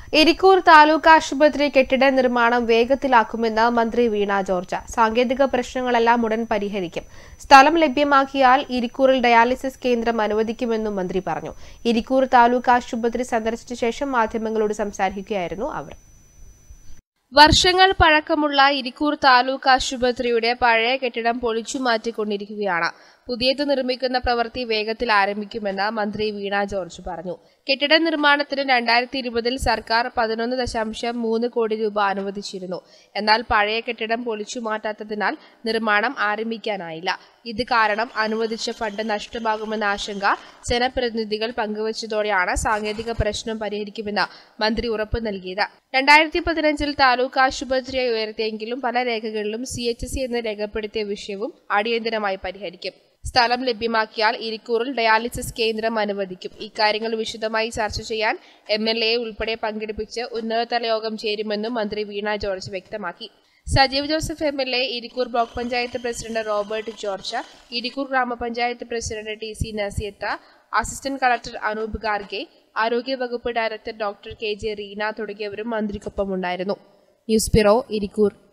ഇരിക്കൂർ താലൂക്ക് ആശുപത്രി കെട്ടിട നിർമ്മാണം വേഗത്തിലാക്കുമെന്ന് മന്ത്രി വീണ ജോർജ് സാങ്കേതിക പ്രശ്നങ്ങളെല്ലാം ഉടൻ പരിഹരിക്കും സ്ഥലം ലഭ്യമാക്കിയാൽ ഇരിക്കൂറിൽ ഡയാലിസിസ് കേന്ദ്രം അനുവദിക്കുമെന്നും മന്ത്രി പറഞ്ഞു ഇരിക്കൂർ താലൂക്ക് ആശുപത്രി സന്ദർശിച്ച ശേഷം മാധ്യമങ്ങളോട് സംസാരിക്കുകയായിരുന്നു അവർ വർഷങ്ങൾ പഴക്കമുള്ള ഇരിക്കൂർ താലൂക്ക് ആശുപത്രിയുടെ പഴയ കെട്ടിടം പൊളിച്ചു മാറ്റിക്കൊണ്ടിരിക്കുകയാണ് പുതിയത് നിർമ്മിക്കുന്ന പ്രവൃത്തി വേഗത്തിൽ ആരംഭിക്കുമെന്ന് മന്ത്രി വീണ ജോർജ് പറഞ്ഞു കെട്ടിട നിർമ്മാണത്തിന് രണ്ടായിരത്തി ഇരുപതിൽ സർക്കാർ പതിനൊന്ന് ദശാംശം മൂന്ന് കോടി രൂപ അനുവദിച്ചിരുന്നു എന്നാൽ പഴയ കെട്ടിടം പൊളിച്ചു മാറ്റാത്തതിനാൽ നിർമ്മാണം ആരംഭിക്കാനായില്ല ഇത് കാരണം അനുവദിച്ച ഫണ്ട് നഷ്ടമാകുമെന്ന ആശങ്ക ജനപ്രതിനിധികൾ പങ്കുവച്ചതോടെയാണ് സാങ്കേതിക പ്രശ്നം പരിഹരിക്കുമെന്ന് മന്ത്രി ഉറപ്പ് നൽകിയത് രണ്ടായിരത്തി പതിനഞ്ചിൽ താലൂക്ക് ആശുപത്രിയായി ഉയർത്തിയെങ്കിലും പല രേഖകളിലും സി എച്ച് സി എന്ന് രേഖപ്പെടുത്തിയ വിഷയവും അടിയന്തരമായി പരിഹരിക്കും സ്ഥലം ലഭ്യമാക്കിയാൽ ഇരിക്കൂറിൽ ഡയാലിസിസ് കേന്ദ്രം അനുവദിക്കും ഇക്കാര്യങ്ങൾ വിശദമായി ചർച്ച ചെയ്യാൻ എം എൽ എ ഉൾപ്പെടെ പങ്കെടുപ്പിച്ച് ഉന്നതതല യോഗം ചേരുമെന്നും മന്ത്രി വീണ ജോർജ് വ്യക്തമാക്കി Sajeev Joseph M L A Irikkur block panchayat president Robert George Irikkur ഗ്രാമപഞ്ചായത്ത് president T C Nasiyath assistant collector Anoop Garge ആരോഗ്യവകുപ്പ് director doctor K J Reena തുടങ്ങിയവരും മന്ത്രിക്കൊപ്പം ഉണ്ടായിരുന്നു ന്യൂസ് ബ്യൂറോ ഇരിക്കൂർ